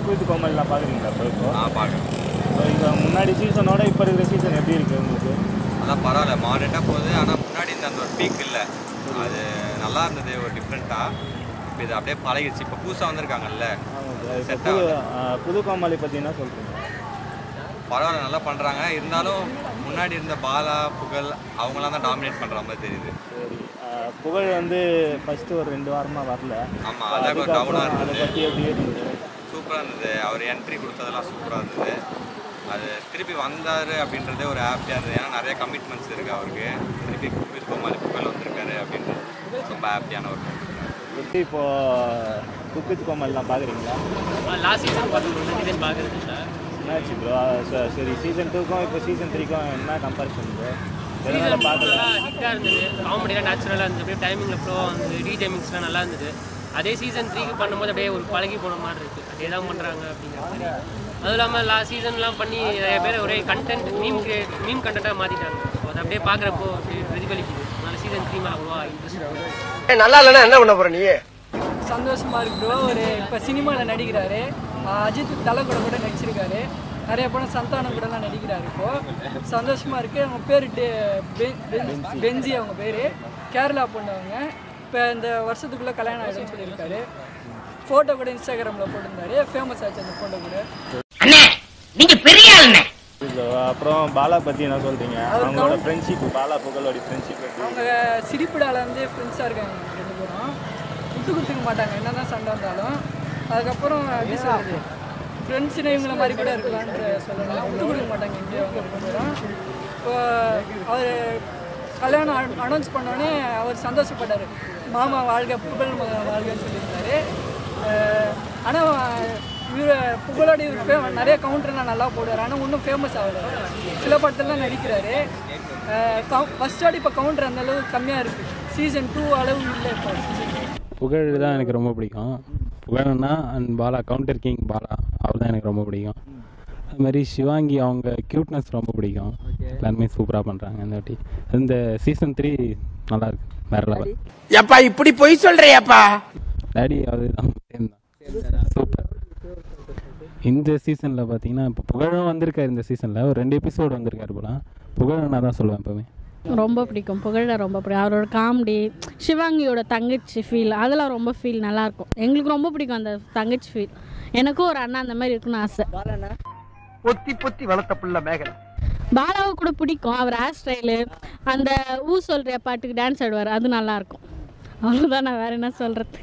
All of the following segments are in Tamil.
குக் வித் கோமல்லாம் பார்க்குறீங்களா இப்போ இப்போ ஆ பார்க்குறேன் இப்போ இப்போ முன்னாடி சீசனோட இப்போ இருக்கிற சீசன் எப்படி இருக்குது உங்களுக்கு அதான் பரவாயில்ல மாடர்னாக போகுது ஆனால் முன்னாடி இந்த அந்த ஒரு பீக் இல்லை அது நல்லா இருந்தது ஒரு டிஃப்ரெண்ட்டாக இப்போ இது அப்படியே பழகிடுச்சு இப்போ புதுசாக வந்திருக்காங்கல்ல ஆமாம் bro. இப்போ Set புது ஆகுது. ஆ, புது கோமாளி பற்றி என்ன சொல்கிறீங்க பரவாயில்ல நல்லா பண்ணுறாங்க இருந்தாலும் முன்னாடி இருந்த பாலா புகழ் அவங்களாம் தான் டாமினேட் பண்ணுற மாதிரி தெரியுது சரி ஆ, புகழ் வந்து ஃபஸ்ட்டு ஒரு ரெண்டு வாரமாக வரல ஆமாம் அதான் கொஞ்சம் டவுனாக அதுக்கப்புறம் அதை இருந்தது பற்றி எப்படி இருந்தது சூப்பராக இருந்தது அவர் என்ட்ரி கொடுத்ததெல்லாம் சூப்பராக இருந்தது அது திருப்பி வந்தார் அப்படின்றதே ஒரு ஹாப்பியாக இருந்தது ஏன்னா நிறைய கமிட்மெண்ட்ஸ் இருக்குது அவருக்கு திருப்பி குக் கோமாளி புகழ் வந்திருக்காரு அப்படின்றது ரொம்ப ஹாப்பியான ஒரு moment. எப்படி இப்போ குக் வித் கோமல்லாம் பார்க்குறீங்களா லாஸ்ட் சீசன் பார்த்தோம் சீசன் பார்க்குறது இல்லை என்னாச்சு ப்ரோ சரி சீசன் டூக்கும் இப்போ சீசன் த்ரீக்கும் என்ன கம்பேரிசன் ப்ரோ எதனால சீசன் பார்க்கல ஃபுல்லாக ஹிட்டாக இருந்தது காமெடியாக நேச்சுரலாக இருந்தது அப்படியே டைமிங்கில் ஃப்ளோவாக இருந்தது டிஜே மிக்ஸ்லாம் நல்லா இருந்தது அதே சீசன் த்ரீக்கு பண்ணும்போது அப்படியே ஒரு பழகி போன மாதிரி இருக்குது அதே தான் பண்ணுறாங்க அப்படிங்கிற மாதிரி அதுவும் இல்லாமல் லாஸ்ட் சீசன்லாம் பண்ணி நிறைய பேர் ஒரே கண்டென்ட் மீம் கிரியேட் மீம் கண்டென்ட்டாக மாற்றிட்டாங்க ஸோ அதை அப்படியே பார்க்குறப்போ அப்படியே பிரதிபலிக்குது அதனால சீசன் த்ரீ மேலே அவ்வளோவா இன்ட்ரெஸ்ட் நல்லா இல்லைன்னா என்ன பண்ண போற நீ சந்தோஷமா இருக்கு ப்ரோ ஒரு இப்போ சினிமாவில் நடிக்கிறாரு ஆஹ் அஜித் தலை கூட கூட நடிச்சிருக்காரு நிறைய படம் சந்தானம் கூடலாம் நடிக்கிறாரு இப்போ சந்தோஷமா இருக்கு அவங்க பேர் பென்ஜி அவங்க பேர் கேரளா பொண்ணவங்க இப்போ இந்த வருஷத்துக்குள்ளே கல்யாணம் ஆகிடும்னு சொல்லியிருக்காரு ஃபோட்டோ கூட இன்ஸ்டாகிராமில் போட்டிருந்தாரு ஃபேமஸ் ஆச்சு அந்த ஃபோட்டோ கூட bro. அப்புறம் பாலா பற்றி என்ன சொல்கிறீங்க அவங்களோட ஃப்ரெண்ட்ஷிப் பாலா புகழோட ஃப்ரெண்ட்ஷிப் எப்படி அவங்க சிரிப்புடால வந்து ஃப்ரெண்ட்ஸாக இருக்காங்க ரெண்டு பேரும் விட்டு கொடுத்துக்க மாட்டாங்க என்ன தான் சண்டை வந்தாலும் அதுக்கப்புறம் எப்படி சொல்றது ஃப்ரெண்ட்ஸ்னு இவங்கள மாதிரி கூட இருக்கலான்ற சொல்லலாம் விட்டு கொடுக்க மாட்டாங்க இங்கே அவங்க ரெண்டு பேரும் இப்போ அவர் கல்யாணம் அனௌன்ஸ் பண்ணோடனே அவர் சந்தோஷப்பட்டார் மாமா வாழ்க புகழ் மகன் வாழ்கன்னு சொல்லியிருந்தாரு ஆனால் இவர் புகழோட இவர் ஃபே நிறைய கவுண்டர்லாம் நல்லா போடுவார் ஆனால் இன்னும் ஃபேமஸ் ஆகல சில படத்துலலாம் நடிக்கிறாரு ஃபஸ்ட்டோட இப்போ கவுண்டர் அந்த அளவு கம்மியாக இருக்குது சீசன் டூ அளவு இல்லை இப்போ சீசன் புகழ் தான் எனக்கு ரொம்ப பிடிக்கும் புகழ்னா and Bala counter king Bala அவர் தான் எனக்கு ரொம்ப பிடிக்கும் அது மாதிரி சிவாங்கி அவங்க க்யூட்னஸ் ரொம்ப பிடிக்கும் எல்லாருமே சூப்பராக பண்ணுறாங்க இந்த வாட்டி இந்த சீசன் த்ரீ நல்லா இருக்கு வேற லெவல் எப்பா இப்படி பொய் சொல்றியாப்பா டேடி அது தான் சேம் தான் சூப்பர் இந்த சீசனில் பார்த்தீங்கன்னா இப்போ புகழும் வந்திருக்காரு இந்த சீசனில் ஒரு ரெண்டு எபிசோடு வந்திருக்காரு போல புகழ் நான் தான் சொல்லுவேன் எப்போவுமே ரொம்ப பிடிக்கும் புகழ ரொம்ப பிடிக்கும் அவரோட காமெடி சிவாங்கியோட தங்கச்சி ஃபீல் அதெல்லாம் ரொம்ப ஃபீல் நல்லாயிருக்கும் எங்களுக்கு ரொம்ப பிடிக்கும் அந்த தங்கச்சி ஃபீல் எனக்கும் ஒரு அண்ணா அந்த மாதிரி இருக்குன்னு ஆசை பொத்தி பொத்தி வளர்த்த புள்ள மேகலை பாலாவை கூட பிடிக்கும் அவர் ஹேர் ஸ்டைலு அந்த ஊ சொல்கிற பாட்டுக்கு டான்ஸ் ஆடுவார் அது நல்லாயிருக்கும் அவ்வளோதான் நான் வேறு என்ன சொல்கிறது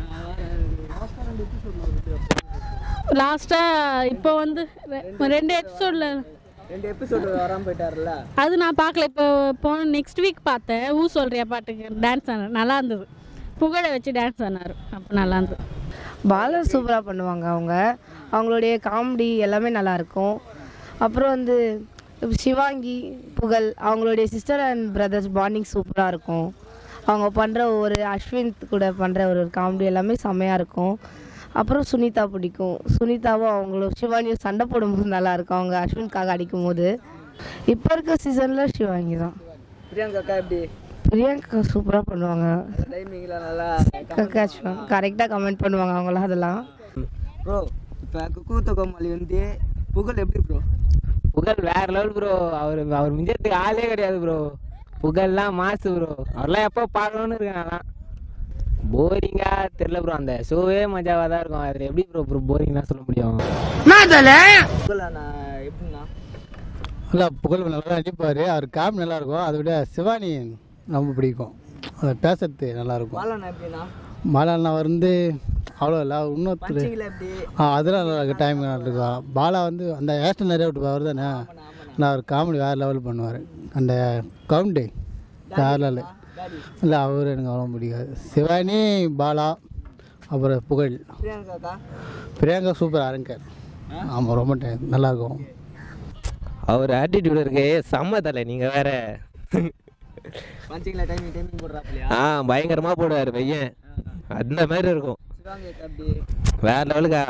லாஸ்ட்டாக இப்போ வந்து ரெ- ரெண்டு எபிசோடில் ரெண்டு எபிசோடு வராமல் போயிட்டார்ல அது நான் பார்க்கல இப்போ போன நெக்ஸ்ட் வீக் பார்த்தேன் ஊ சொல்கிறியா பாட்டுக்கு டான்ஸ் ஆனார் நல்லா இருந்தது புகழை வச்சு டான்ஸ் ஆனார் அப்போ நல்லா இருந்தது பாலா சூப்பராக பண்ணுவாங்க அவங்க அவங்களுடைய காமெடி எல்லாமே நல்லா இருக்கும் அப்புறம் வந்து சிவாங்கி புகழ் அவங்களுடைய சிஸ்டர் அண்ட் பிரதர்ஸ் பாண்டிங் சூப்பராக இருக்கும் அவங்க பண்ணுற ஒரு அஸ்வின் கூட பண்ணுற ஒரு காமெடி எல்லாமே செம்மையாக இருக்கும் அப்புறம் சுனிதா பிடிக்கும் சுனிதாவும் அவங்களும் சிவாங்கியும் சண்டை போடும்போது நல்லா இருக்கும் அவங்க அஸ்வின்காக அடிக்கும் போது இப்போ இருக்க சீசனில் சிவாங்கி தான் பிரியங்கா அக்கா எப்படி பிரியங்கா சூப்பராக பண்ணுவாங்க டைமிங்கில் நல்லா கரெக்டாக கமெண்ட் பண்ணுவாங்க அவங்களாம் அதெல்லாம் ப்ரோ இப்போ குக்கூத்த கோமாளி வந்து புகழ் எப்படி ப்ரோ புகழ் வேற லெவல் ப்ரோ அவர் அவர் மிஞ்சத்துக்கு ஆளே கிடையாது ப்ரோ புகழ்லாம் மாசு ப்ரோ அவர்லாம் எப்போ பார்க்கணும்னு இருக்கேன் நான்லாம் போரிங்கா தெரியல ப்ரோ அந்த ஷோவே மஜாவா தான் இருக்கும் அதில் எப்படி ப்ரோ ப்ரோ போரிங்னா சொல்ல முடியும் புகழ் நான் எப்படின்னா நல்லா புகழ் நல்லா நடிப்பார் அவர் காம் நல்லா இருக்கும் அதை விட சிவானி ரொம்ப பிடிக்கும் அதை பேசுறது நல்லா இருக்கும் பாலண்ணா எப்படின்னா மாலாண்ணா வந்து அவ்வளோ இல்லை இன்னொருத்தர் பஞ்சிங்கில் எப்படி ஆ அதெல்லாம் நல்லா இருக்கு டைம் நல்லா இருக்கும் பாலா வந்து அந்த ஏஸ்டன் நிறைய விட்டு அவர் தானே நான் அவர் காமெடி வேறு லெவல் பண்ணுவார் அந்த கவுண்டு வேறு லெவல் இல்லை அவர் எனக்கு அவ்வளோ பிடிக்காது சிவானி பாலா அப்புறம் புகழ் பிரியங்கா அக்கா பிரியங்கா சூப்பர் அரங்கர் ஆமாம் ரொம்ப டைம் நல்லாயிருக்கும் அவர் ஆட்டிடியூட் இருக்கு செம்ம தலை நீங்கள் வேற பஞ்சிங்கில் டைமிங் டைமிங் போடுறாப்பிலையா ஆ பயங்கரமாக போடுவார் பையன் அந்த மாதிரி இருக்கும் சிவாங்கி அக்கா எப்படி வேற லெவலுக்கா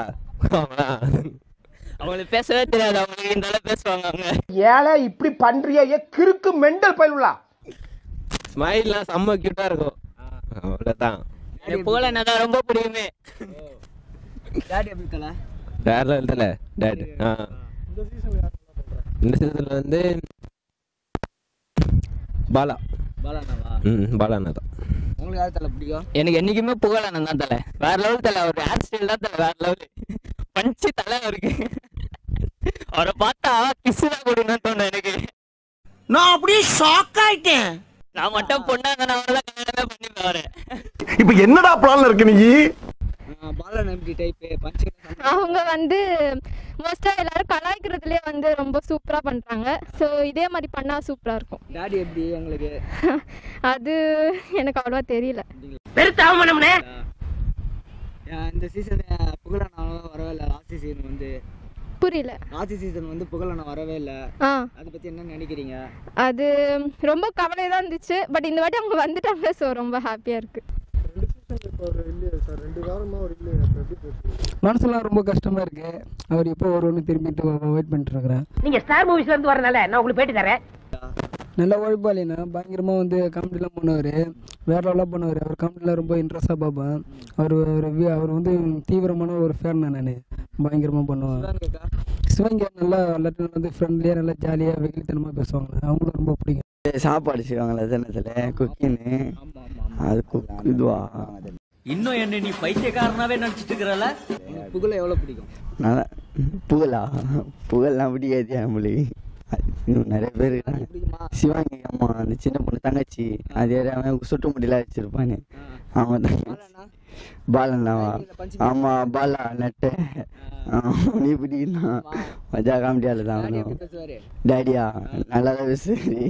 அவங்களுக்கு பேசவே தெரியாது அவங்க இந்த அளவு பேசுவாங்க அவங்க ஏழை இப்படி பண்றியா ஏ கிறுக்கு மெண்டல் பயிலுலா ஸ்மைல்லாம் செம்ம கியூட்டாக இருக்கும் அவ்வளோதான் புகழ என்னதான் ரொம்ப பிடிக்குமே டாடி எப்படி தலை வேற லெவல் தானே டேட் ஆ இந்த சீசனில் வந்து பாலா பாலாண்ணாவா ம் பாலாண்ணா தான் உங்களுக்கு யார் தலை பிடிக்கும் எனக்கு என்னைக்குமே புகழானந்த் தான் தலை வேற லெவல் தலை அவர் ஹேர் ஸ்டைல் தான் தலை வேற லெவல் பஞ்சு தலை அவருக்கு அவரை பார்த்தா கிஸ் தான் கொடுக்கணும்னு தோணும் எனக்கு நான் அப்படியே ஷாக் ஆயிட்டேன் நான் மட்டும் பொண்ணா இருந்தா நான் அவரை கல்யாணமே பண்ணிப்பேன் அவரை இப்போ என்னடா பிளான்ல இருக்கு நீ பாலாண்ணா எப்படி டைப்பு பஞ்சு அவங்க வந்து மோஸ்ட்டாக எல்லாரும் கலாய்க்கிறதுலே வந்து ரொம்ப சூப்பராக பண்ணுறாங்க ஸோ இதே மாதிரி பண்ணால் சூப்பராக இருக்கும் டாடி எப்படி உங்களுக்கு அது எனக்கு அவ்வளோவா தெரியல பெருத்தாமனம்னே இந்த சீசன் புகழண்ணா வரவே இல்லை லாஸ்ட் சீசன் வந்து புரியல லாஸ்ட் சீசன் வந்து புகழண்ணா வரவே இல்லை ஆ அதை பத்தி என்ன நினைக்கிறீங்க அது ரொம்ப கவலையாக தான் இருந்துச்சு பட் இந்த வாட்டி அவங்க வந்துட்டாங்க ஸோ ரொம்ப ஹாப்பியாக இருக்குது மனசுலாம் ரொம்ப கஷ்டமா இருக்கு அவர் எப்போ வரும்னு திரும்பிட்டு வெயிட் பண்ணிட்டு இருக்கிறேன் நீங்க ஸ்டார் மூவிஸ்ல இருந்து வரனால நான் உங்களுக்கு பேட்டி தரேன் நல்ல உழைப்பாளினா பயங்கரமா வந்து காமெடிலாம் பண்ணுவார் வேற லெவலாக பண்ணுவார் அவர் காமெடிலாம் ரொம்ப இன்ட்ரெஸ்டாக பார்ப்பேன் அவர் ஒரு வி- அவர் வந்து தீவிரமான ஒரு ஃபேன் நான் பயங்கரமா பண்ணுவேன் சிவங்க நல்லா எல்லாத்தையும் வந்து ஃப்ரெண்ட்லியாக நல்லா ஜாலியாக வெகுளித்தனமாக பேசுவாங்க அவங்களும் ரொம்ப பிடிக்கும் சாப்பாடு செய்வாங்களே தினத்துல குக்கின்னு அது குக் இதுவா இன்னும் என்ன நீ பைத்தியக்காரனாவே நினைச்சிட்டு இருக்கிறல புகழை எவ்வளோ பிடிக்கும் நல்லா புகழா புகழ்லாம் பிடிக்காது நம்மளுக்கு அது இன்னும் நிறைய பேர் இருக்காங்க சிவாங்கி அம்மா அந்த சின்ன பொண்ணு தங்கச்சி அது அவன் சுட்டு முடியல வச்சிருப்பானு அவன் தங்கச்சி பாலண்ணாவா ஆமா பாலா நட்டு நீ பிடிக்கணும் மஜா காமெடியால தான் அவனும் டேடியா நல்லா தான் பேசுறி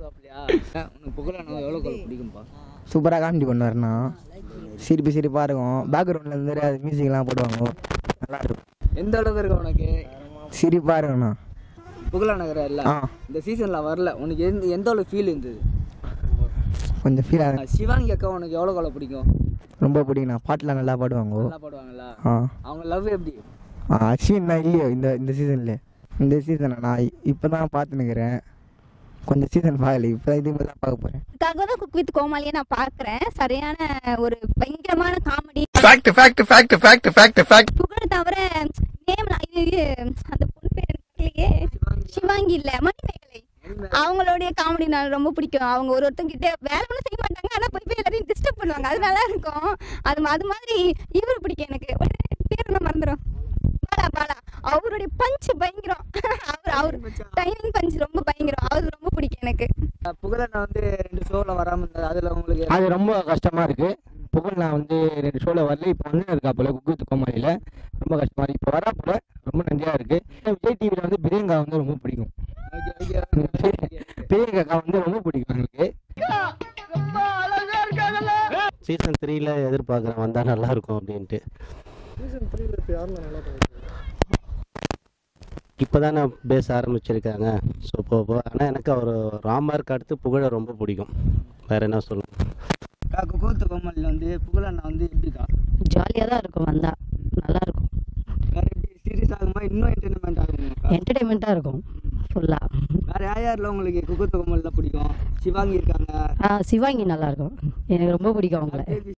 உனக்கு புகழண்ணா எவ்வளோ பிடிக்கும்பா சூப்பராக காமெடி பண்ணுவாருண்ணா சிரிப்பு சிரிப்பாக இருக்கும் பேக்ரவுண்டில் இருந்து அது மியூசிக்லாம் போடுவாங்க நல்லா இருக்கும் எந்த அளவுக்கு இருக்கு உனக்கு சிரிப்பாக இருக்குண்ணா புகழா நகர இல்ல ஆ. இந்த சீசன்ல வரல உனக்கு எந்த எந்த அளவு ஃபீல் இருந்தது கொஞ்சம் ஃபீல் ஆகுது சிவாங்கி அக்கா உனக்கு எவ்வளோ காலம் பிடிக்கும் ரொம்ப பிடிக்குண்ணா பாட்டுலாம் நல்லா பாடுவாங்க நல்லா பாடுவாங்களா ஆ அவங்க லவ் எப்படி ஆ அஸ்வின் தான் இல்லையோ இந்த இந்த சீசனில் இந்த சீசனை நான் இப்போ தான் பார்த்துன்னுக்கிறேன் கொஞ்சம் சீசன் பார்க்கல இப்போ இது மாதிரி தான் பார்க்க போகிறேன் அதுக்காக தான் குக் வித் கோமாளியை நான் பார்க்குறேன் சரியான ஒரு பயங்கரமான comedy fact fact fact fact fact fact Pugazh தவிர நேம்லாம் இது இது அந்த பொண்ணு பேர் எனக்கு தெரியலையே சிவாங்கி இல்ல மணிமேகலை அவங்களுடைய காமெடி நான் ரொம்ப பிடிக்கும் அவங்க ஒரு ஒருத்தங்க கிட்ட வேலை ஒன்றும் செய்ய மாட்டாங்க ஆனா போய் போய் எல்லாரையும் டிஸ்டர்ப் பண்ணுவாங்க அது நல்லா இருக்கும் அது அது மாதிரி இவர் பிடிக்கும் எனக்கு ஒரு பேர் என்ன மறந்துடும் பாலா பாலா அவருடைய பஞ்ச் பயங்கரம் அவர் அவர் டைமிங் பஞ்ச் ரொம்ப பயங்கரம் அவர் ரொம்ப பிடிக்கும் எனக்கு புகழண்ணா வந்து ரெண்டு ஷோவில் வராமல் இருந்தது அதில் உங்களுக்கு அது ரொம்ப கஷ்டமாக இருக்குது புகழ் நான் வந்து ரெண்டு ஷோவில் வரல இப்போ வந்து இருக்காப்புல குக்கு கோமாளியில் ரொம்ப கஷ்டமாக இருக்குது இப்போ வராப்புல ரொம்ப நன்றியாக இருக்குது விஜய் டிவியில் வந்து பிரியங்கா வந்து ரொம்ப பிடிக்கும் பிரியங்கா வந்து ரொம்ப பிடிக்கும் எனக்கு சீசன் த்ரீல எதிர்பார்க்குறேன் வந்தால் நல்லா இருக்கும் அப்படின்ட்டு சீசன் த்ரீல இப்போ யாருன்னா நல்லா இப்போ தானே பேச ஆரம்பிச்சிருக்காங்க ஸோ போக போக ஆனால் எனக்கு அவர் ராமருக்கு அடுத்து புகழை ரொம்ப பிடிக்கும் வேற என்ன சொல்லணும் குக்கூத்து கோமலில் வந்து புகழண்ணா வந்து எப்படிக்கா ஜாலியாக தான் இருக்கும் வந்தா நல்லா இருக்கும் வேற எப்படி சீரியஸ் ஆகுமா இன்னும் என்டர்டைன்மெண்ட் ஆகுமா என்டர்டைன்மெண்ட்டாக இருக்கும் ஃபுல்லாக வேற யார் யாரில் உங்களுக்கு குக்கூத்து கோமலில் பிடிக்கும் சிவாங்கி இருக்காங்க ஆ சிவாங்கி நல்லா இருக்கும் எனக்கு ரொம்ப பிடிக்கும் அவங்கள